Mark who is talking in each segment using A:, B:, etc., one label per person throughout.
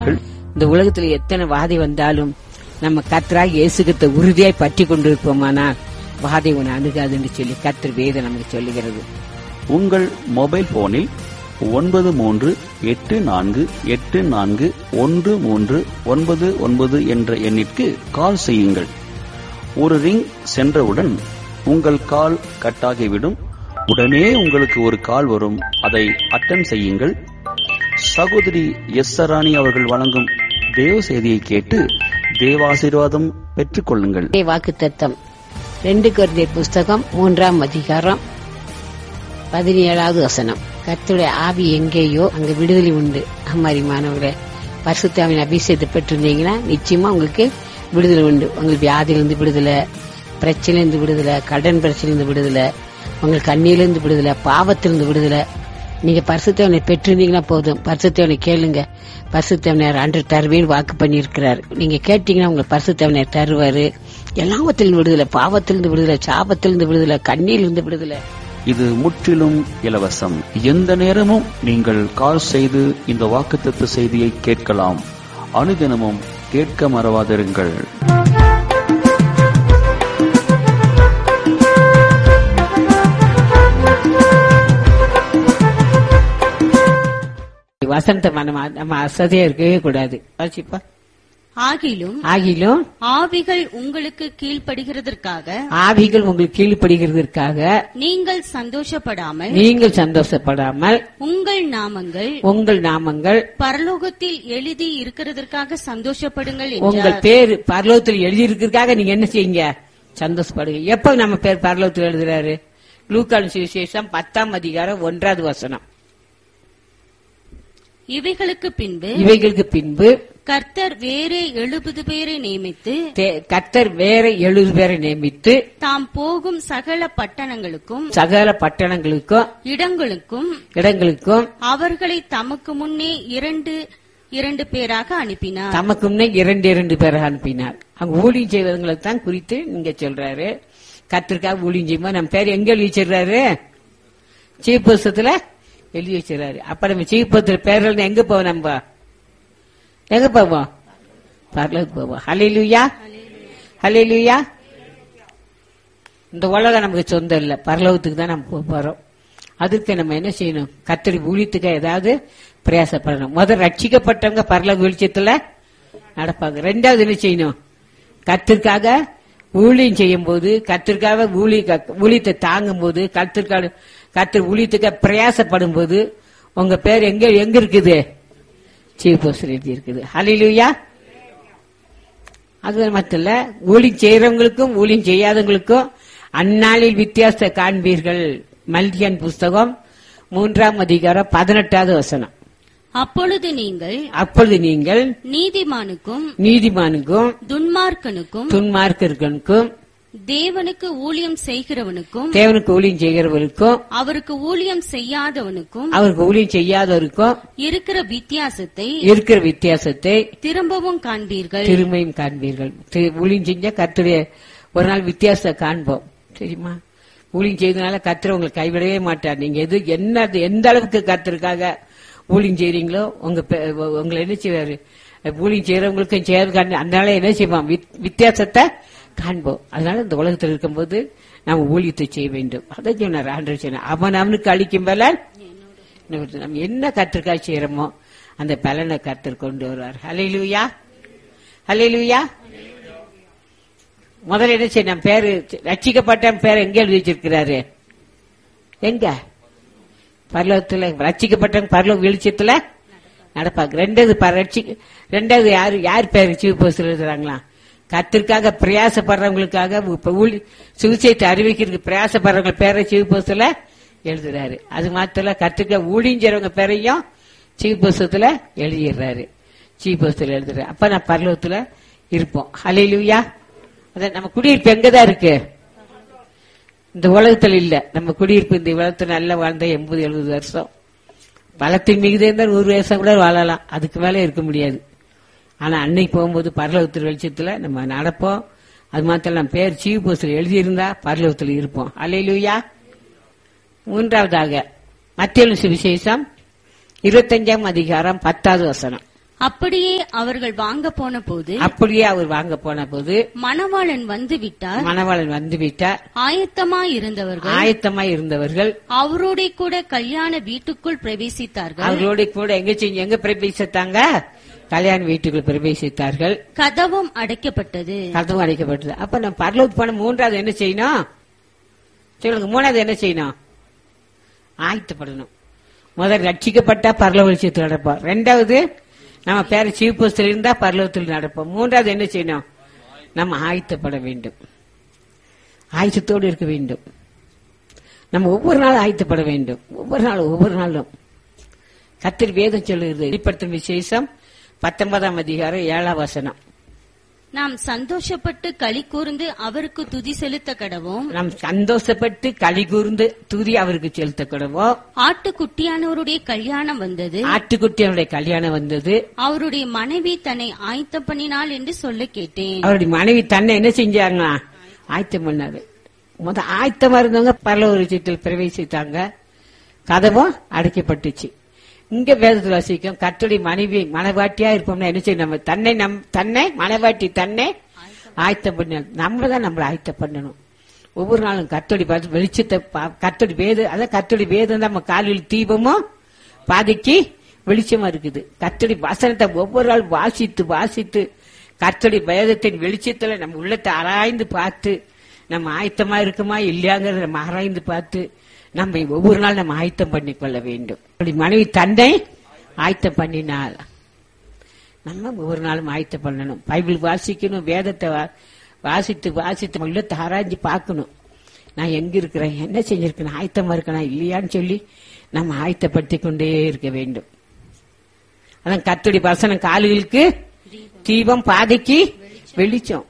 A: இந்த உலகத்துல எத்தனை வாதை வந்தாலும் நம்ம கத்தராக இயேசுகிட்ட உறுதியாய் பற்றி கொண்டிருப்போமானால் வாதை உன்னை அணுகாதுன்னு சொல்லி கத்தர் வேதம் நமக்கு சொல்லுகிறது
B: உங்கள் மொபைல் போனில் ஒன்பது மூன்று எட்டு நான்கு எட்டு நான்கு ஒன்று மூன்று ஒன்பது ஒன்பது என்ற எண்ணிற்கு கால் செய்யுங்கள் ஒரு ரிங் சென்றவுடன் உங்கள் கால் கட்டாகிவிடும் உடனே உங்களுக்கு ஒரு கால் வரும் அதை அட்டன் செய்யுங்கள் சகோதரி எஸ் சராணி அவர்கள் வழங்கும் தேவ செய்தியை கேட்டு தேவாசீர்வாதம் பெற்றுக்கொள்ளுங்கள்
A: வாக்கு தத்தம் ரெண்டு குழந்தையர் புஸ்தகம் மூன்றாம் அதிகாரம் பதினேழாவது வசனம் கர்த்தருடைய ஆவி எங்கேயோ அங்க விடுதலை உண்டு அம்மாரி மாணவர்களே பரிசுத்தாவின் அபிஷேகத்தை பெற்றிருந்தீங்கன்னா நிச்சயமா உங்களுக்கு விடுதலை உண்டு உங்களுக்கு வியாதியிலிருந்து விடுதலை பிரச்சனையிலிருந்து விடுதலை கடன் பிரச்சனையிலிருந்து விடுதலை உங்களுக்கு கண்ணியிலிருந்து விடுதலை பாவத்திலிருந்து விடுதலை நீங்க பரிசுத்தவனை பெற்றிருந்தீங்கன்னா போதும் பரிசுத்தவனை கேளுங்க பரிசுத்தவனர் அன்று தருவேன் வாக்கு பண்ணியிருக்கிறார் நீங்க கேட்டீங்கன்னா உங்களுக்கு பரிசுத்தவனர் தருவாரு எல்லாவத்திலிருந்து விடுதலை பாவத்திலிருந்து விடுதலை சாபத்திலிருந்து விடுதலை கண்ணியிலிருந்து விடுதலை
B: இது முற்றிலும் இலவசம் எந்த நேரமும் நீங்கள் கால் செய்து இந்த வாக்குத்தத்த செய்தியை கேட்கலாம் அனுதினமும் கேட்க மறவாதிருங்கள்
A: வசந்த மனம் நம்ம அசதியா இருக்கவே கூடாது வாசிப்பா
C: ஆகிலும்
A: ஆகிலும்
C: ஆவிகள் உங்களுக்கு கீழ்ப்படுகிறதற்காக
A: ஆவிகள் உங்களுக்கு கீழ்ப்படுகிறதற்காக
C: நீங்கள் சந்தோஷப்படாமல்
A: நீங்கள் சந்தோஷப்படாமல்
C: உங்கள் நாமங்கள்
A: உங்கள் நாமங்கள்
C: பரலோகத்தில் எழுதி இருக்கிறதற்காக சந்தோஷப்படுங்கள்
A: உங்கள்
C: என்றார்
A: பேர் பரலோகத்தில் எழுதியிருக்கிறதுக்காக நீங்க என்ன செய்யுங்க சந்தோஷப்படுங்க எப்ப நம்ம பேர் பரலோகத்தில் எழுதுறாரு லூக்கான் சுவிசேஷம் பத்தாம் அதிகாரம் ஒன்றாவது வசனம்
C: இவைகளுக்கு பின்பு
A: இவைகளுக்கு பின்பு
C: கர்த்தர் வேறே எழுபது பேரை நியமித்து
A: தே- கர்த்தர் வேற எழுபது பேரை நியமித்து
C: தாம் போகும் சகல பட்டணங்களுக்கும்
A: சகல பட்டணங்களுக்கும்
C: இடங்களுக்கும்
A: இடங்களுக்கும்
C: அவர்களை தமக்கு முன்னே இரண்டு இரண்டு பேராக அனுப்பினார்
A: தமக்கு முன்னே இரண்டு இரண்டு பேரை அனுப்பினார் அங்க ஊழியம் செய்வதங்களை தான் குறித்து நீங்க சொல்றாரு கத்திற்காக ஊழியம் செய்யும்போது நம்ம பேர் எங்க எழுதி வச்சிடுறாரு சீப் புஸ்தத்துல எழுதி வச்சிடறாரு அப்ப நம்ம சீப் புஸ்தத்துல பேர்கள் எங்க போவோம் நம்ம எங்க போவோம் பரலோகத்துக்கு போவோம் ஹalleluya ஹalleluya இந்த உலகம் நமக்கு சொந்தம் இல்ல பரலோகத்துக்கு தான் நம்ம போக போறோம் அதுக்கு நம்ம என்ன செய்யணும் கத்தரி ஊழியத்துக்கு ஏதாவது பிரயாசப்படணும் முதல் ரட்சிக்கப்பட்டவங்க பரலோக வெளிச்சத்துல நடப்பாங்க ரெண்டாவது என்ன செய்யணும் கத்திற்காக ஊழியம் செய்யும் போது கத்திற்காக ஊழிய ஊழியத்தை தாங்கும் போது கத்திற்காக கத்திர ஊழியத்துக்காக பிரயாசப்படும் போது உங்க பேர் எங்க எங்க இருக்குது சீஃப் போஸ்டர் எழுதி இருக்குது ஹalleluya அது மட்டும் இல்ல ஊழியம் செய்யறவங்களுக்கும் ஊழியம் செய்யாதவங்களுக்கும் அந்நாளில் வித்தியாசத்தை காண்பீர்கள் மல்கியன் புஸ்தகம் மூன்றாம் அதிகாரம் பதினெட்டாவது வசனம்
C: அப்பொழுது நீங்கள்
A: அப்பொழுது நீங்கள்
C: நீதிமானுக்கும்
A: நீதிமானுக்கும்
C: துன்மார்க்கனுக்கும்
A: துன்மார்க்கர்களுக்கும்
C: தேவனுக்கு ஊழியம் செய்கிறவனுக்கும்
A: தேவனுக்கு ஊழியம் செய்கிறவர்களுக்கும்
C: அவருக்கு ஊழியம் செய்யாதவனுக்கும்
A: அவருக்கு ஊழியம் செய்யாதவருக்கும்
C: இருக்கிற வித்தியாசத்தை
A: இருக்கிற வித்தியாசத்தை
C: திரும்பவும் காண்பீர்கள்
A: திரும்பியும் காண்பீர்கள் தி- ஊழியம் செஞ்சா கத்துடைய ஒரு நாள் வித்தியாசத்தை காண்போம் தெரியுமா ஊழியம் செய்தனால கத்திர உங்களை கைவிடவே மாட்டார் நீங்க எது என்ன எந்த அளவுக்கு கத்திற்காக ஊழியம் செய்றீங்களோ உங்க பெ- உங்களை என்ன செய்வாரு ஊழியம் செய்யறவங்களுக்கும் செய்யாது காண அதனால என்ன செய்வோம் வித்- வித்தியாசத்தை காண்போம் அதனால இந்த உலகத்தில் இருக்கும்போது நாம் ஊழியத்தை செய்ய வேண்டும் அதை சொன்னார் ஆண்டவர் சொன்னார் அவன் அவனுக்கு அளிக்கும் பலன் இன்னொருத்தர் நம்ம என்ன கத்திற்காக செய்யறோமோ அந்த பலனை கத்தர் கொண்டு வருவார் ஹalleluya ஹalleluya முதல்ல என்ன செய்ய நம்ம பேரு ரட்சிக்கப்பட்ட பேர் எங்க எழுதி வச்சிருக்கிறாரு எங்க பரலோகத்துல ரட்சிக்கப்பட்ட பரலோக வெளிச்சத்துல நடப்பாங்க ரெண்டாவது ப- ரட்சி- ரெண்டாவது யாரு யார் பேர் சிவபோஸ் எழுதுறாங்களா கத்திற்காக பிரயாசப்படுறவங்களுக்காக இப்ப ஊழி- சுவிசேஷத்தை அறிவிக்கிறதுக்கு பிரயாசப்படுறவங்க பேரை சிவபோஸ்ல எழுதுறாரு அது மாத்திர கத்திற்காக ஊழிஞ்சறவங்க பேரையும் சிவபோசத்துல எழுதிடுறாரு சிவபோசத்துல எழுதுறாரு அப்ப நான் பரலோகத்துல இருப்போம் ஹalleluya அதான் நம்ம குடியிருப்பு எங்கதான் இருக்கு இந்த உலகத்துல இல்ல நம்ம குடியிருப்பு இந்த உலகத்துல நல்லா வாழ்ந்த எண்பது எழுபது வருஷம் பலத்தின் மிகுதி இருந்தால் நூறு வருஷம் கூட வாழலாம் அதுக்கு மேல இருக்க முடியாது ஆனா அன்னைக்கு போகும்போது பரலோகத்தில் வெளிச்சத்துல நம்ம நடப்போம் அது மாத்திரம் நம்ம பேர் சீவ் போஸ்டர் எழுதியிருந்தா பரலோகத்தில் இருப்போம் அலையிலுயா மூன்றாவதாக மத்திய சுவிசேஷம் இருபத்தஞ்சாம் அதிகாரம் பத்தாவது வசனம்
C: அப்படியே அவர்கள் வாங்க போன போது
A: அப்படியே அவர் வாங்க போன போது
C: மணவாளன் வந்து விட்டார்
A: மணவாளன் வந்து விட்டார்
C: ஆயத்தமாய் இருந்தவர்கள்
A: ஆயத்தமாய் இருந்தவர்கள்
C: அவரோட கூட கல்யாண வீட்டுக்குள் பிரவேசித்தார்கள்
A: அவரோட கூட எங்க செஞ்சு எங்க பிரவேசித்தாங்க கல்யாண வீட்டுக்குள் பிரவேசித்தார்கள்
C: கதவும் அடைக்கப்பட்டது
A: கதவும் அடைக்கப்பட்டது அப்ப நம்ம பரலோக் போன மூன்றாவது என்ன செய்யணும் சொல்லுங்க மூணாவது என்ன செய்யணும் ஆயத்தப்படணும் முதல் ரட்சிக்கப்பட்டா பரலோக விஷயத்தில் நடப்போம் ரெண்டாவது நம்ம பேர சீப்புஸ்தில் இருந்தா பரலோகத்தில் நடப்போம் மூன்றாவது என்ன செய்யணும் நம்ம ஆயத்தப்பட வேண்டும் ஆயத்தத்தோடு இருக்க வேண்டும் நம்ம ஒவ்வொரு நாளும் ஆயத்தப்பட வேண்டும் ஒவ்வொரு நாளும் ஒவ்வொரு நாளும் கத்திரி வேதம் சொல்லுகிறது வெளிப்படுத்தும் விசேஷம் பத்தொன்பதாம் அதிகாரம் ஏழாம் வசனம்
C: நாம் சந்தோஷப்பட்டு களி கூர்ந்து அவருக்கு துதி செலுத்த கடவும்
A: நாம் சந்தோஷப்பட்டு களி கூர்ந்து துதி அவருக்கு செலுத்தக்கூடவோ
C: ஆட்டுக்குட்டியானவருடைய கல்யாணம் வந்தது
A: ஆட்டுக்குட்டியனுடைய கல்யாணம் வந்தது
C: அவருடைய மனைவி தன்னை ஆயத்தம் பண்ணினாள் என்று சொல்ல கேட்டேன்
A: அவருடைய மனைவி தன்னை என்ன செஞ்சாங்க ஆயத்தம் பண்ணாரு முத ஆயத்தமா இருந்தவங்க பரலோக விஷயத்தில் பிரவேசித்தாங்க கதவும் அடைக்கப்பட்டுச்சு இங்க வேதத்தில் வாசிக்கும் கத்துடைய மனைவி மனவாட்டியா இருப்போம்னா என்ன செய்யும் நம்ம தன்னை நம் தன்னை மனவாட்டி தன்னை ஆயத்தம் பண்ண நம்ம தான் நம்மளை ஆயத்தம் பண்ணணும் ஒவ்வொரு நாளும் கத்தோடி பார்த்து வெளிச்சத்தை பா- கத்தோடி வேத அதான் கத்தோடி வேதம் தான் நம்ம காலில் தீபமும் பாதைக்கு வெளிச்சமா இருக்குது கத்தோடி வசனத்தை ஒவ்வொரு நாள் வாசித்து வாசித்து கத்தோடி வேதத்தின் வெளிச்சத்துல நம்ம உள்ளத்தை ஆராய்ந்து பார்த்து நம்ம ஆயத்தமா இருக்குமா இல்லையாங்கிறத நம்ம ஆராய்ந்து பார்த்து நம்ம ஒவ்வொரு நாள் நம்ம ஆயத்தம் பண்ணிக்கொள்ள வேண்டும் அப்படி மனைவி தன்னை ஆயத்தம் பண்ணினால் நம்ம ஒவ்வொரு நாளும் ஆயத்தம் பண்ணணும் பைபிள் வாசிக்கணும் வேதத்தை வா- வாசித்து வாசித்து நம்ம உள்ளத்தை ஆராய்ஞ்சு பார்க்கணும் நான் எங்க இருக்கிறேன் என்ன செஞ்சிருக்கேன் ஆயத்தமா இருக்கேனா இல்லையான்னு சொல்லி நம்ம ஆயத்தப்படுத்தி கொண்டே இருக்க வேண்டும் அதான் கத்துடி வசனம் கால்களுக்கு தீபம் பாதைக்கு வெளிச்சம்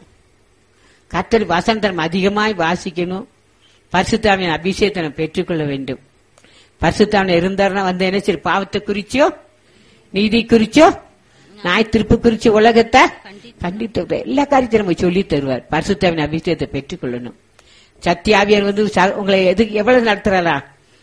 A: கத்தடி வசனத்தை நம்ம அதிகமாய் வாசிக்கணும் பரிசுத்தாவின் அபிஷேகத்தை நம்ம பெற்றுக்கொள்ள வேண்டும் பரிசுத்தாவின் இருந்தாருன்னா வந்து என்ன சரி பாவத்தை குறிச்சோ நீதி குறிச்சோ நாய் திருப்பு குறிச்ச உலகத்தை கண்டித்து எல்லா காரியத்தையும் நம்ம சொல்லி தருவார் பரிசுத்தாவின் அபிஷேகத்தை பெற்றுக்கொள்ளணும் சத்தியாவியர் வந்து ச- உங்களை எது எவ்வளவு நடத்துறாரா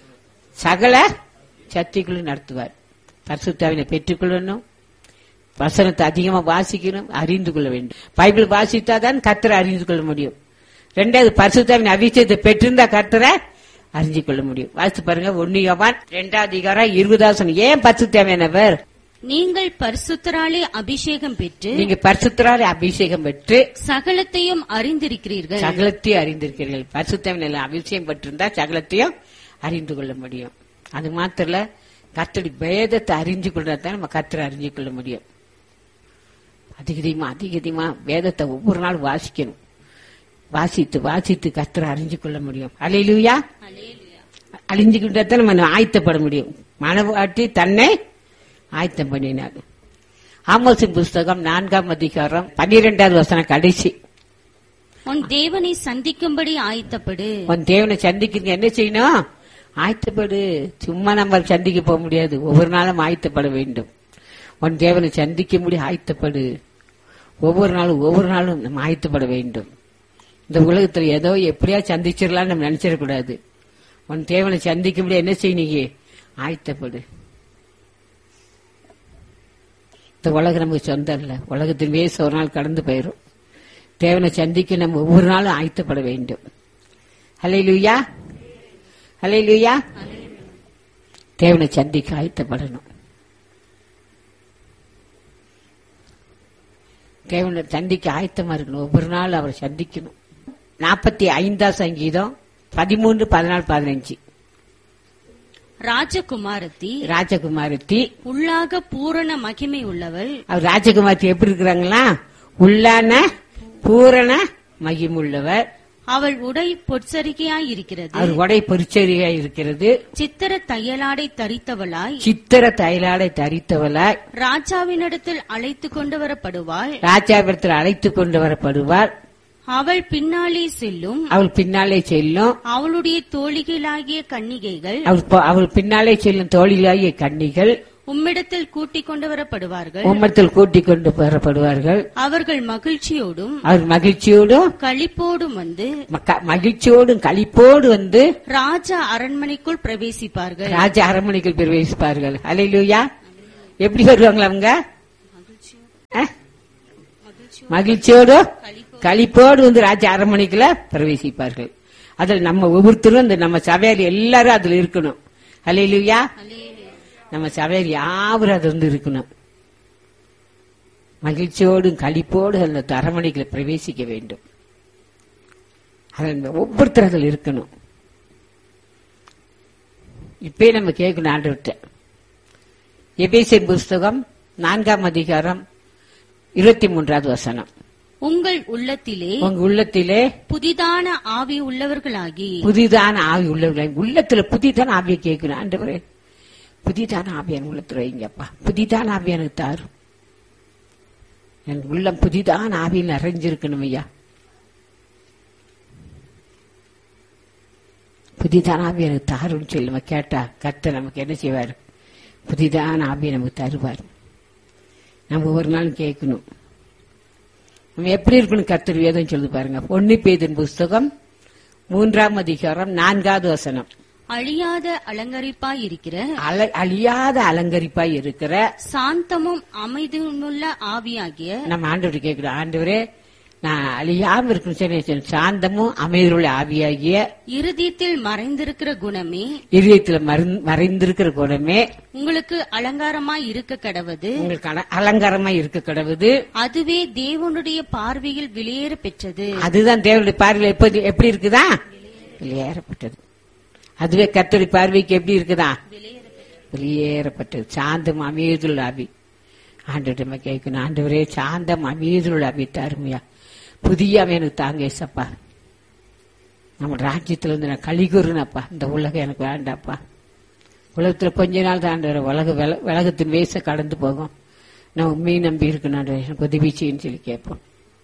A: சகல சக்திகளும் நடத்துவார் பரிசுத்தாவினை பெற்றுக்கொள்ளணும் வசனத்தை அதிகமா வாசிக்கணும் அறிந்து கொள்ள வேண்டும் பைபிள் வாசித்தாதான் கர்த்தரை அறிந்து கொள்ள முடியும் ரெண்டாவது பரிசுத்தாவின் அபிஷேகத்தை பெற்றிருந்தா கர்த்தரை அறிஞ்சு கொள்ள முடியும் வாசித்து பாருங்க ஒன்னு யோவான் ரெண்டாவது அதிகாரம் இருபதாசனம் ஏன் பரிசுத்தாவியானவர்
C: நீங்கள் பரிசுத்தராலே அபிஷேகம் பெற்று
A: நீங்க பரிசுத்தராலே அபிஷேகம் பெற்று
C: சகலத்தையும் அறிந்திருக்கிறீர்கள்
A: சகலத்தையும் அறிந்திருக்கிறீர்கள் பரிசுத்தவன் அபிஷேகம் பெற்றிருந்தா சகலத்தையும் அறிந்து கொள்ள முடியும் அது மாத்திரல கர்த்தடி வேதத்தை அறிஞ்சு கொண்டாதான் நம்ம கர்த்தரை அறிஞ்சு கொள்ள முடியும் அதிக அதிகமா அதிக அதிகமா வேதத்தை ஒவ்வொரு நாள் வாசிக்கணும் வாசித்து வாசித்து கர்த்தரை அறிஞ்சு கொள்ள முடியும் அலையிலுயா அழிஞ்சுக்கிட்டா தான் நம்ம ஆயத்தப்பட முடியும் மனவாட்டி தன்னை ஆயத்தம் பண்ணினார் ஆமோசின் புஸ்தகம் நான்காம் அதிகாரம் பன்னிரெண்டாவது வசனம் கடைசி
C: உன் தேவனை சந்திக்கும்படி ஆயத்தப்படு
A: உன் தேவனை சந்திக்கிறீங்க என்ன செய்யணும் ஆயத்தப்படு சும்மா நம்ம சந்திக்க போக முடியாது ஒவ்வொரு நாளும் ஆயத்தப்பட வேண்டும் உன் தேவனை சந்திக்க முடிய ஆயத்தப்படு ஒவ்வொரு நாளும் ஒவ்வொரு நாளும் நம்ம ஆயத்தப்பட வேண்டும் இந்த உலகத்துல ஏதோ எப்படியா சந்திச்சிடலாம்னு நம்ம நினைச்சிடக்கூடாது உன் தேவனை சந்திக்க முடிய என்ன செய்யணும் ஆயத்தப்படு இந்த உலகம் நமக்கு சொந்தம் இல்ல உலகத்தின் வேச ஒரு நாள் கடந்து போயிரும் தேவனை சந்திக்க நம்ம ஒவ்வொரு நாளும் ஆயத்தப்பட வேண்டும் ஹலே லூயா ஹலே லூயா தேவனை சந்திக்க ஆயத்தப்படணும் தேவனை சந்திக்க ஆயத்தமா இருக்கணும் ஒவ்வொரு நாள் அவரை சந்திக்கணும் நாற்பத்தி ஐந்தாம் சங்கீதம் பதிமூன்று பதினாலு பதினஞ்சு
C: ராஜகுமாரத்தி
A: ராஜகுமாரத்தி
C: உள்ளாக பூரண மகிமை உள்ளவள்
A: அவர் ராஜகுமாரத்தி எப்படி இருக்கிறாங்களா உள்ளான பூரண மகிமுள்ளவர்
C: அவள் உடை பொற்சரிகையாய் இருக்கிறது
A: அவர் உடை பொறிச்சரியா இருக்கிறது
C: சித்திர தையலாடை தரித்தவளாய்
A: சித்திர தைலாடை தரித்தவளாய்
C: ராஜாவினிடத்தில் அழைத்து கொண்டு வரப்படுவாள்
A: ராஜாபுரத்தில் அழைத்து கொண்டு வரப்படுவார்
C: அவள் பின்னாலே செல்லும்
A: அவள் பின்னாலே செல்லும்
C: அவளுடைய தோழிகளாகிய கன்னிகைகள்
A: அவள் ப- அவள் பின்னாலே செல்லும் தோழிலாகிய கன்னிகள்
C: உம்மிடத்தில் கூட்டிக் கொண்டு வரப்படுவார்கள்
A: உம்மத்தில் கூட்டிக் கொண்டு வரப்படுவார்கள்
C: அவர்கள் மகிழ்ச்சியோடும்
A: அவர் மகிழ்ச்சியோடும்
C: களிப்போடும் வந்து
A: மக்க- மகிழ்ச்சியோடும் களிப்போடு வந்து
C: ராஜா அரண்மனைக்குள் பிரவேசிப்பார்கள்
A: ராஜ அரண்மனைக்குள் பிரவேசிப்பார்கள் அலையிலூயா எப்படி வருவாங்களா அவங்க மகிழ்ச்சியோடு களிப்போடு வந்து ராஜ அரண்மனைக்குள்ள பிரவேசிப்பார்கள் அதுல நம்ம ஒவ்வொருத்தரும் இந்த நம்ம சபையார் எல்லாரும் அதுல இருக்கணும் ஹalleluya நம்ம சபையார் யாவரும் அது வந்து இருக்கணும் மகிழ்ச்சியோடும் களிப்போடு அந்த அரண்மனைக்குள்ள பிரவேசிக்க வேண்டும் அதில் ஒவ்வொருத்தரும் அதில் இருக்கணும் இப்பயே நம்ம கேட்கணும் ஆண்டு எபேசியர் புஸ்தகம் நான்காம் அதிகாரம் இருபத்தி மூன்றாவது வசனம்
C: உங்கள் உள்ளத்திலே
A: உங்க உள்ளத்திலே
C: புதிதான ஆவி உள்ளவர்களாகி
A: புதிதான ஆவி உள்ளவர்கள் உள்ளத்துல புதிதான ஆவியை கேட்கணும் ஆண்டவரே புதிதான ஆவி என் உள்ளத்துல வைங்கப்பா புதிதான ஆவி எனக்கு தாரும் என் உள்ளம் புதிதான ஆவியில் நிறைஞ்சிருக்கணும் ஐயா புதிதான ஆவி எனக்கு தாருன்னு சொல்லி நம்ம கேட்டா கர்த்தர் நமக்கு என்ன செய்வார் புதிதான ஆவியை நமக்கு தருவார் நம்ம ஒரு நாள் கேட்கணும் நம்ம எப்படி இருக்கணும் கர்த்தர் வேதம் சொல்லி பாருங்க பொன்னி பேதின் புஸ்தகம் மூன்றாம் அதிகாரம் நான்காவது வசனம்
C: அழியாத அலங்கரிப்பாய் இருக்கிற
A: அல- அழியாத அலங்கரிப்பாய் இருக்கிற
C: சாந்தமும் அமைதியுமுள்ள ஆவியாகிய
A: நம்ம ஆண்டவர் கேட்கிறோம் ஆண்டவரே நான் அழியாம இருக்கணும் சரி, சரி, சாந்தமும் அமைதியுள்ள ஆவியாகிய
C: இருதயத்தில் மறைந்திருக்கிற குணமே
A: இதயத்துல மறைந்- மறைந்திருக்கிற குணமே
C: உங்களுக்கு அலங்காரமாய் இருக்க கடவது
A: உங்களுக்கு அல- அலங்காரமா இருக்க கடவுது
C: அதுவே தேவனுடைய பார்வையில் வெளியேற பெற்றது
A: அதுதான் தேவனுடைய பார்வையில் எப்படி எப்படி இருக்குதா வெளியேறப்பட்டது அதுவே கர்த்தருடைய பார்வைக்கு எப்படி இருக்குதா வெளியேறப்பட்டது சாந்தம் அமைதியுள்ள ஆவி ஆண்டவரிடமா கேட்கணும் ஆண்டவரே சாந்தம் அமைதியுள்ள ஆவி தாருமையா புதிய ஆவி எனக்கு தாங்க ஏசப்பா நம்ம ராஜ்யத்துல இருந்து நான் கழிகுறனப்பா இந்த உலகம் எனக்கு வேண்டாப்பா உலகத்துல கொஞ்ச நாள் தான் ஆண்டவரே உலக வில- உலகத்தின் வேச கடந்து போகும் நான் உண்மையை நம்பி இருக்கணும் ஆண்டவரே, எனக்கு உதவி செய்யுன்னு சொல்லி கேட்போம்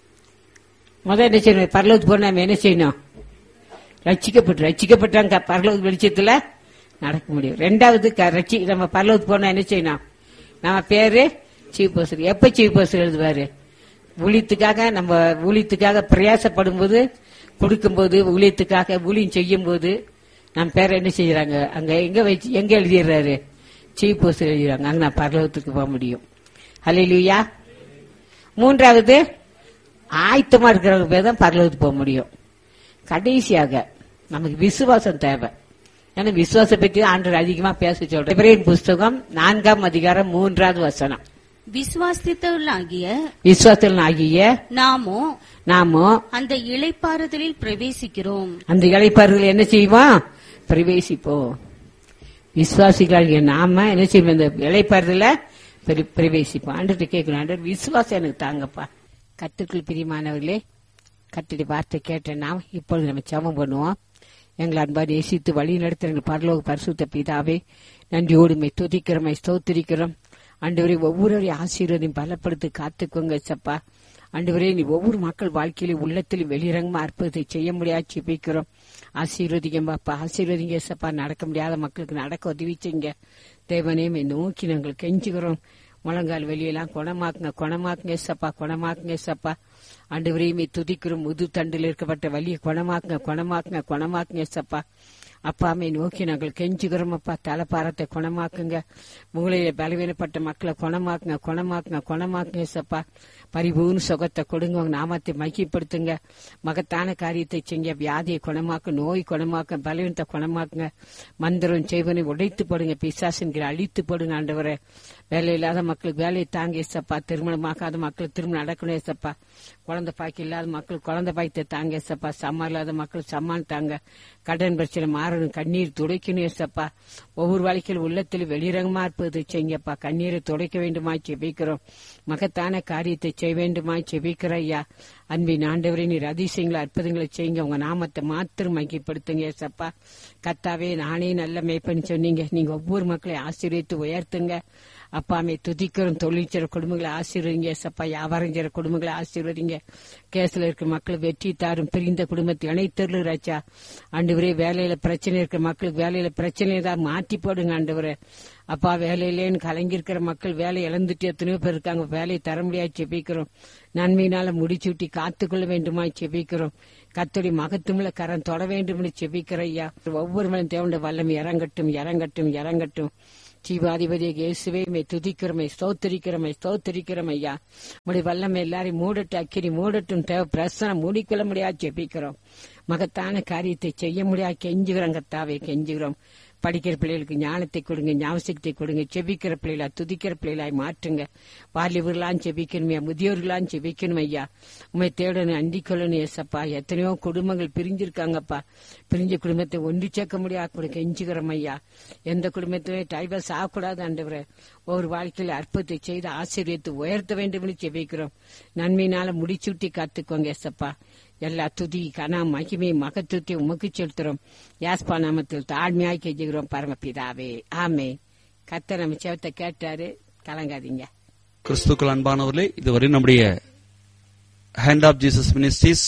A: முதல் என்ன செய்யணும் பரலோகத்துக்கு போனா நம்ம என்ன செய்யணும் ரட்சிக்கப்பட்டு ரட்சிக்கப்பட்டாங்க பரலோக வெளிச்சத்துல நடக்க முடியும் ரெண்டாவது க- ரட்சி நம்ம பரலோகத்துக்கு போனா என்ன செய்யணும் நம்ம பேரு சீஃப் பர்சன் எப்ப சீஃப் பர்சன் எழுதுவாரு ஊழியத்துக்காக நம்ம ஊழியத்துக்காக பிரயாசப்படும் போது கொடுக்கும்போது ஊழியத்துக்காக ஊழியம் செய்யும் போது நம்ம பேரை என்ன செய்யறாங்க அங்க எங்க வச்சு எங்க எழுதிடுறாரு சீஃப் பர்சன் எழுதிடுறாங்க அங்க நான் பரலோகத்துக்கு போக முடியும் ஹalleluya மூன்றாவது ஆயத்தமா இருக்கிறவங்க பேர் தான் பரலோகத்துக்கு போக முடியும் கடைசியாக நமக்கு விசுவாசம் தேவை ஏன்னா விசுவாசம் பற்றி ஆண்டவர் அதிகமா பேச சொல்றேன் எபிரேயர் புஸ்தகம் நான்காம் அதிகாரம் மூன்றாவது வசனம்
C: விசுவாசித்தவர்களாகிய
A: விசுவாசத்தில் ஆகிய
C: நாமோ
A: நாமோ
C: அந்த இளைப்பாறுதலில் பிரவேசிக்கிறோம்
A: அந்த இளைப்பாறுதல் என்ன செய்வோம் பிரவேசிப்போம் விசுவாசிகளாகிய நாம என்ன செய்வோம் இந்த இளைப்பாறுதல பிர- பிரவேசிப்போம் ஆண்டு கேட்கணும் ஆண்டவர் விசுவாசம் எனக்கு தாங்கப்பா கத்துக்கள் பிரியமானவர்களே கத்துடைய வார்த்தை கேட்ட நாம் இப்பொழுது நம்ம ஜெபம் பண்ணுவோம் எங்களை அன்பா நேசித்து வழி நடத்துற எங்கள் பரலோக பரிசுத்த பிதாவே நன்றியோடு மை துதிக்கிறோம் மை ஸ்தோத்திரிக்கிறோம் ஆண்டவரே ஒவ்வொருவரையும் ஆசீர்வதையும் பலப்படுத்தி காத்துக்கோங்க சப்பா ஆண்டவரே நீ ஒவ்வொரு மக்கள் வாழ்க்கையிலும் உள்ளத்திலும் வெளிரங்கமா அற்புதத்தை செய்ய முடியாது ஜெபிக்கிறோம் ஆசீர்வதிங்க பாப்பா ஆசீர்வதிங்க சப்பா நடக்க முடியாத மக்களுக்கு நடக்க உதவி செய்யுங்க தேவனே மை நோக்கி நாங்கள் கெஞ்சுகிறோம் முழங்கால் வெளியெல்லாம் குணமாக்குங்க குணமாக்குங்க சப்பா குணமாக்குங்க சப்பா ஆண்டவரையுமே துதிக்கிறோம் முது தண்டில் இருக்கப்பட்ட வலியை குணமாக்குங்க குணமாக்குங்க குணமாக்குங்க சப்பா அப்பாமை நோக்கி நாங்கள் கெஞ்சுகிறோம் அப்பா தலைப்பாரத்தை குணமாக்குங்க மூளையில பலவீனப்பட்ட மக்களை குணமாக்குங்க குணமாக்குங்க குணமாக்குங்க சப்பா பரிபூர்ண சுகத்தை கொடுங்க உங்க நாமத்தை மகிப்படுத்துங்க மகத்தான காரியத்தை செய்ய வியாதியை குணமாக்க நோய் குணமாக்க பலவீனத்தை குணமாக்குங்க மந்திரம் செய்வனை உடைத்து போடுங்க பிசாசுங்கிற அழித்து போடுங்க ஆண்டவரே வேலை இல்லாத மக்களுக்கு வேலையை தாங்க ஏசப்பா திருமணமாகாத மக்களுக்கு திருமணம் நடக்கணும் ஏசப்பா குழந்தை பாக்கி இல்லாத மக்கள் குழந்தை பாய்த்தை தாங்க ஏசப்பா சம்மா இல்லாத மக்கள் சம்மான் தாங்க கடன் பிரச்சனை மாறணும் கண்ணீர் துடைக்கணும் ஏசப்பா ஒவ்வொரு வாழ்க்கையில் உள்ளத்தில் வெளிரங்கமா இருப்பது செய்யுங்கப்பா கண்ணீரை துடைக்க வேண்டுமா செபிக்கிறோம் மகத்தான காரியத்தை செய்ய வேண்டுமா செபிக்கிற ஐயா அன்பின் ஆண்டவரே நீர் அதிசயங்களை அற்புதங்களை செய்யுங்க உங்க நாமத்தை மாத்திரம் மகிப்படுத்துங்க ஏசப்பா கத்தாவே நானே நல்ல மேய்ப்பன்னு சொன்னீங்க நீங்க ஒவ்வொரு மக்களையும் ஆசீர்வித்து உயர்த்துங்க அப்பாமே துதிக்கிறோம் தொழில் செய்ற குடும்பங்களை ஆசீர்வதிங்க ஏசப்பா வியாபாரம் செய்ற குடும்பங்களை ஆசீர்வதிங்க கேஸ்ல இருக்க மக்கள் வெற்றி தாரும் பிரிந்த குடும்பத்தை இணைத்தருள் ராஜா ஆண்டவரே வேலையில பிரச்சனை இருக்க மக்களுக்கு வேலையில பிரச்சனை தான் மாற்றி போடுங்க ஆண்டவரே அப்பா வேலையிலேன்னு கலங்கியிருக்கிற மக்கள் வேலை இழந்துட்டு எத்தனையோ பேர் இருக்காங்க வேலையை தர முடியாது செபிக்கிறோம் நன்மையினால முடிச்சுட்டி காத்துக்கொள்ள வேண்டுமா செபிக்கிறோம் கத்தடி மகத்துமில்ல கரம் தொட வேண்டும் என்று செபிக்கிற ஐயா ஒவ்வொரு மணி தேவண்ட வல்லம் இறங்கட்டும் இறங்கட்டும் இறங்கட்டும் ஜீவாதிபதியை இயேசுவே மே துதிக்கிறமை ஸ்தோத்திரிக்கிறமை ஸ்தோத்திரிக்கிறோம் ஐயா முடி வல்லமை எல்லாரையும் மூடட்டு அக்கினி மூடட்டும் தேவ பிரசனம் மூடிக்கொள்ள முடியாது ஜெபிக்கிறோம் மகத்தான காரியத்தை செய்ய முடியாது கெஞ்சுகிறோம் கத்தாவே கெஞ்சுகிறோம் படிக்கிற பிள்ளைகளுக்கு ஞானத்தை கொடுங்க ஞாபகத்தை கொடுங்க செபிக்கிற பிள்ளைகளா துதிக்கிற பிள்ளைகளாய் மாற்றுங்க வாலிபர்களாம் செபிக்கணுமே முதியோர்களாம் செபிக்கணும் ஐயா உண்மை தேடணும் அண்டிக்கொள்ளணும் ஏசப்பா எத்தனையோ குடும்பங்கள் பிரிஞ்சிருக்காங்கப்பா பிரிஞ்ச குடும்பத்தை ஒன்று சேர்க்க முடியாது கூட கெஞ்சுகிறோம் ஐயா எந்த குடும்பத்திலையும் டைவர்ஸ் ஆகக்கூடாது ஆண்டவரே ஒவ்வொரு வாழ்க்கையில் அற்புதத்தை செய்து ஆசீர்வதித்து உயர்த்த வேண்டும் என்று செபிக்கிறோம் நன்மையினால முடிச்சுட்டி காத்துக்கோங்க ஏசப்பா எல்லா துதி கனா மகிமை மகத்துவத்தை உமக்கு செலுத்துறோம் யாஸ்பா நாமத்தில் தாழ்மையாய் கெஞ்சுகிறோம் பரமபிதாவே ஆமே கத்த நம்ம சேவத்தை கேட்டாரு கலங்காதீங்க
B: கிறிஸ்துக்கள் அன்பானவர்களே இதுவரை நம்முடைய hand of Jesus ministries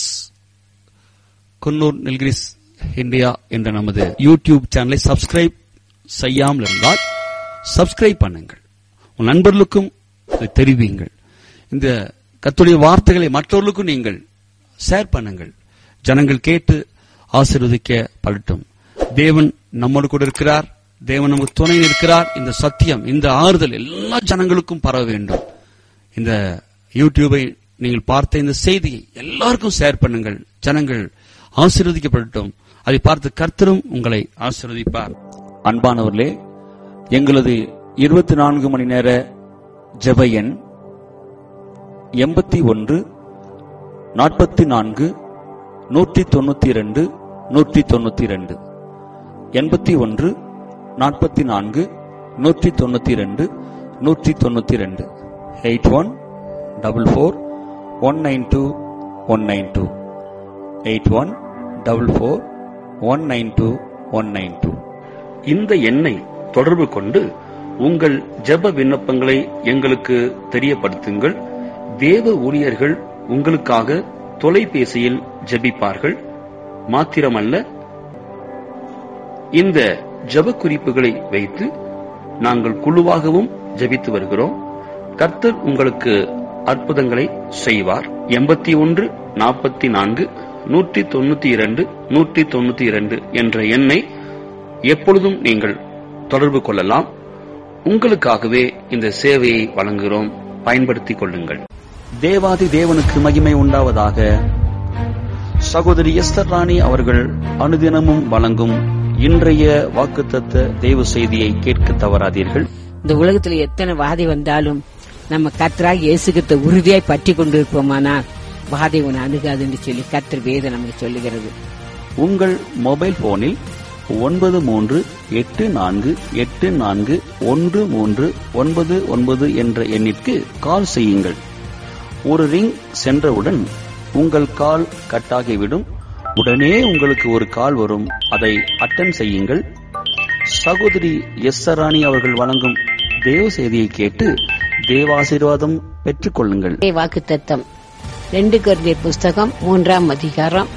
B: Coonoor Nilgiris India என்ற நமது யூடியூப் சேனலை சப்ஸ்கிரைப் செய்யாமல் இருந்தால் சப்ஸ்கிரைப் பண்ணுங்கள் உன் நண்பர்களுக்கும் இதை தெரிவியுங்கள் இந்த கத்துடைய வார்த்தைகளை மற்றவர்களுக்கும் நீங்கள் ஷேர் பண்ணுங்கள் ஜனங்கள் கேட்டு ஆசீர்வதிக்கப்படட்டும் தேவன் நம்மோடு கூட இருக்கிறார் தேவன் நமக்கு துணை இருக்கிறார் இந்த சத்தியம் இந்த ஆறுதல் எல்லா ஜனங்களுக்கும் பரவ வேண்டும் இந்த யூடியூபை நீங்கள் பார்த்த இந்த செய்தியை எல்லாருக்கும் ஷேர் பண்ணுங்கள் ஜனங்கள் ஆசீர்வதிக்கப்படட்டும் அதை பார்த்து கர்த்தரும் உங்களை ஆசீர்வதிப்பார் அன்பானவர்களே எங்களது இருபத்தி நான்கு மணி நேர ஜெப எண் எண்பத்தி ஒன்று நாற்பத்தி நான்கு நூற்றி தொண்ணூத்தி இரண்டு நூற்றி தொண்ணூத்தி இரண்டு எண்பத்தி ஒன்று நாற்பத்தி நான்கு நூற்றி தொண்ணூத்தி இரண்டு நூற்றி தொண்ணூத்தி இரண்டு eight one double four one nine two one nine two eight one double four one nine two one nine two இந்த எண்ணை தொடர்பு கொண்டு உங்கள் ஜெப விண்ணப்பங்களை எங்களுக்கு தெரியப்படுத்துங்கள் தேவ ஊழியர்கள் உங்களுக்காக தொலைபேசியில் ஜெபிப்பார்கள் மாத்திரமல்ல இந்த ஜெப குறிப்புகளை வைத்து நாங்கள் குழுவாகவும் ஜெபித்து வருகிறோம் கர்த்தர் உங்களுக்கு அற்புதங்களை செய்வார் எண்பத்தி ஒன்று நாற்பத்தி நான்கு நூற்றி தொண்ணூத்தி இரண்டு நூற்றி தொண்ணூத்தி இரண்டு என்ற எண்ணை எப்பொழுதும் நீங்கள் தொடர்பு கொள்ளலாம் உங்களுக்காகவே இந்த சேவையை வழங்குகிறோம் பயன்படுத்திக் கொள்ளுங்கள் தேவாதி தேவனுக்கு மகிமை உண்டாவதாக சகோதரி எஸ்தர் ராணி அவர்கள் அனுதினமும் வழங்கும் இன்றைய வாக்குத்தத்த தேவ செய்தியை கேட்க தவறாதீர்கள்
A: இந்த உலகத்துல எத்தனை வாதி வந்தாலும் நம்ம கத்தராக இயேசுகிட்ட உறுதியாய் பற்றி கொண்டிருப்போமானால் வாதை உன்னை அணுகாதுன்னு சொல்லி கத்தர் வேதம் நமக்கு சொல்லுகிறது
B: உங்கள் மொபைல் போனில் ஒன்பது மூன்று எட்டு நான்கு எட்டு நான்கு ஒன்று மூன்று ஒன்பது ஒன்பது என்ற எண்ணிற்கு கால் செய்யுங்கள் ஒரு ரிங் சென்றவுடன் உங்கள் கால் கட்டாகிவிடும் உடனே உங்களுக்கு ஒரு கால் வரும் அதை அட்டன் செய்யுங்கள் சகோதரி எஸ் ராணி அவர்கள் வழங்கும் தேவ செய்தியை கேட்டு தேவாசீர்வாதம் பெற்றுக் கொள்ளுங்கள்
A: வாக்கு தத்தம் ரெண்டு குருந்திய புஸ்தகம் மூன்றாம் அதிகாரம்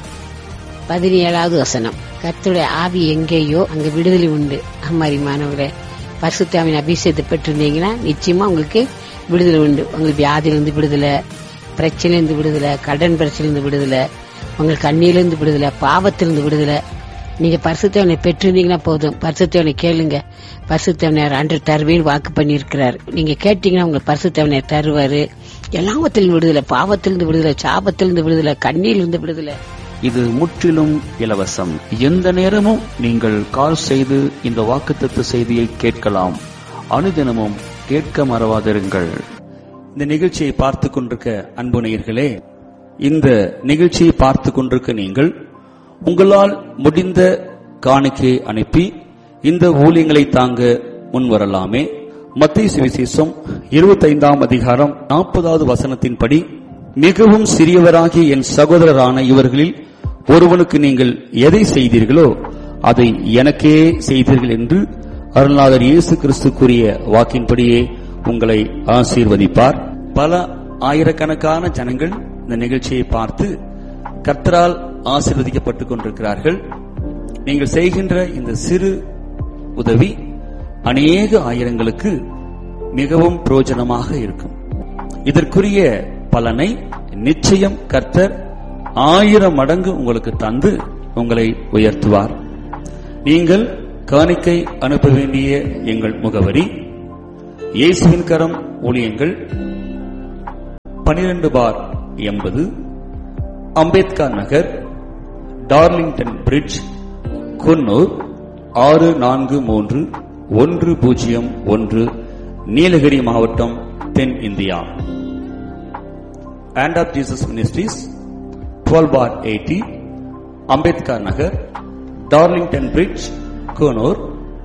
A: பதினேழாவது வசனம் கர்த்தருடைய ஆவி எங்கேயோ அங்க விடுதலை உண்டு அம்மாரிமானவரே பரிசுத்தாவின் அபிஷேகத்தை பெற்றிருந்தீங்கன்னா நிச்சயமா உங்களுக்கு விடுதலை உண்டு உங்களுக்கு வியாதியிலிருந்து விடுதலை பிரச்சனையிலிருந்து விடுதலை கடன் பிரச்சனையிலிருந்து விடுதலை உங்களுக்கு கண்ணியிலிருந்து விடுதலை பாவத்திலிருந்து விடுதலை நீங்க பரிசுத்தவனை பெற்றிருந்தீங்கன்னா போதும் பரிசுத்தவனை கேளுங்க பரிசுத்தவனர் அன்று தருவேன் வாக்கு பண்ணியிருக்கிறார் நீங்க கேட்டீங்கன்னா உங்களுக்கு பரிசுத்தவனை தருவாரு எல்லாவத்திலிருந்து விடுதலை பாவத்திலிருந்து விடுதலை சாபத்திலிருந்து விடுதலை கண்ணியிலிருந்து விடுதலை
B: இது முற்றிலும் இலவசம் எந்த நேரமும் நீங்கள் கால் செய்து இந்த வாக்குத்தத்த செய்தியை கேட்கலாம் அனுதினமும் கேட்க மறவாதிருங்கள் இந்த நிகழ்ச்சியை பார்த்து கொண்டிருக்க அன்பு நேயர்களே இந்த நிகழ்ச்சியை பார்த்து கொண்டிருக்க நீங்கள் உங்களால் முடிந்த காணிக்கையை அனுப்பி இந்த ஊழியங்களை தாங்க முன்வரலாமே மத்திய சுவிசேஷம் இருபத்தைந்தாம் அதிகாரம் நாற்பதாவது வசனத்தின்படி மிகவும் சிறியவராகிய என் சகோதரரான இவர்களில் ஒருவனுக்கு நீங்கள் எதை செய்தீர்களோ அதை எனக்கே செய்தீர்கள் என்று அருள்நாதர் இயேசு கிறிஸ்து கூறிய வாக்கின்படியே உங்களை ஆசீர்வதிப்பார் பல ஆயிரக்கணக்கான ஜனங்கள் இந்த நிகழ்ச்சியை பார்த்து கர்த்தரால் ஆசீர்வதிக்கப்பட்டுக் கொண்டிருக்கிறார்கள் நீங்கள் செய்கின்ற இந்த சிறு உதவி அநேக ஆயிரங்களுக்கு மிகவும் பிரயோஜனமாக இருக்கும் இதற்குரிய பலனை நிச்சயம் கர்த்தர் ஆயிரம் மடங்கு உங்களுக்கு தந்து உங்களை உயர்த்துவார் நீங்கள் காணிக்கை அனுப்ப வேண்டிய எங்கள் முகவரி இயேசுவின் கரம் ஊழியங்கள் பனிரெண்டு பார் எண்பது அம்பேத்கர் நகர் டார்லிங்டன் பிரிட்ஜ் குன்னூர் ஆறு நான்கு மூன்று ஒன்று பூஜ்ஜியம் ஒன்று நீலகிரி மாவட்டம் தென் India and of Jesus Ministries, 12 bar 80, Ambedkar Nagar, Darlington Bridge, Konur,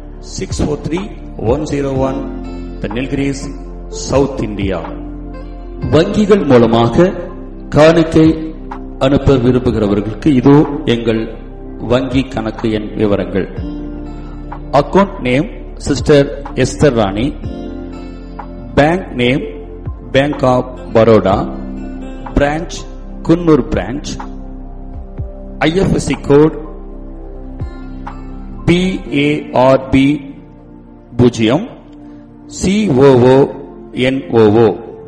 B: 643-101, The Nilgiris, South India. வங்கிகள் மூலமாக காணிக்கை அனுப்ப விரும்புகிறவர்களுக்கு இதோ எங்கள் வங்கி கணக்கு எண் விவரங்கள் account name sister Esther Rani bank name bank of Baroda branch Coonoor branch IFSC code BARB பூஜ்ஜியம் சிஓஓ என்ஓஓ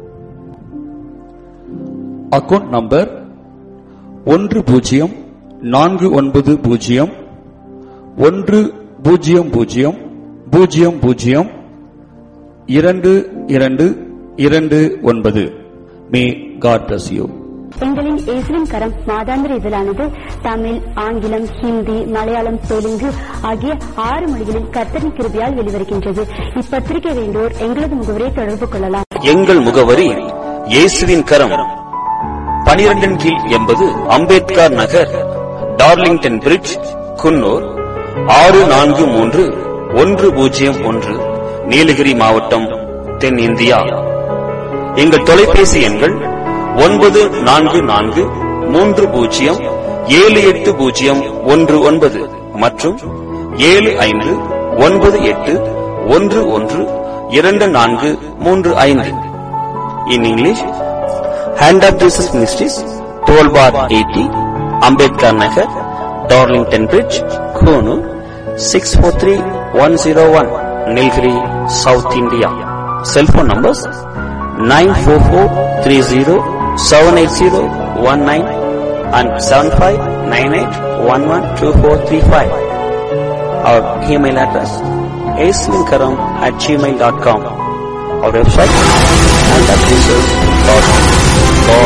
B: அக்கவுண்ட் நம்பர் ஒன்று பூஜ்ஜியம் நான்கு ஒன்பது பூஜ்ஜியம் ஒன்று பூஜ்ஜியம் பூஜ்ஜியம் பூஜ்ஜியம் பூஜ்ஜியம் இரண்டு இரண்டு இரண்டு ஒன்பது மே காட் bless you
D: எங்களின் இயேசுவின் கரம் மாதாந்திர இதழானது தமிழ் ஆங்கிலம் ஹிந்தி மலையாளம் தெலுங்கு ஆகிய ஆறு மொழிகளில் கர்த்தரின் கிருபியால் வெளிவருகின்றது இப்பத்திரிகை வேண்டோர் எங்களது முகவரை தொடர்பு கொள்ளலாம்
B: எங்கள் முகவரி இயேசுவின் கரம் பனிரெண்டின் கீழ் எண்பது அம்பேத்கர் நகர் டார்லிங்டன் பிரிட்ஜ் குன்னூர் ஆறு நான்கு மூன்று ஒன்று பூஜ்ஜியம் ஒன்று நீலகிரி மாவட்டம் தென் இந்தியா எங்கள் தொலைபேசி எண்கள் ஒன்பது நான்கு நான்கு மூன்று பூஜ்ஜியம் ஏழு எட்டு பூஜ்ஜியம் ஒன்று ஒன்பது மற்றும் ஏழு ஐந்து ஒன்பது எட்டு ஒன்று ஒன்று இரண்டு நான்கு மூன்று ஐந்து in English hand of Jesus ministries twelve bar eighty Ambedkar Nagar Darlington bridge Coonoor six four three one zero one Nilgiri south India cellphone numbers nine four four three zero seven eight zero one nine and seven five nine eight one one two four three five our email address ஏஸ்லின்கரம் at Gmail dot com our website and at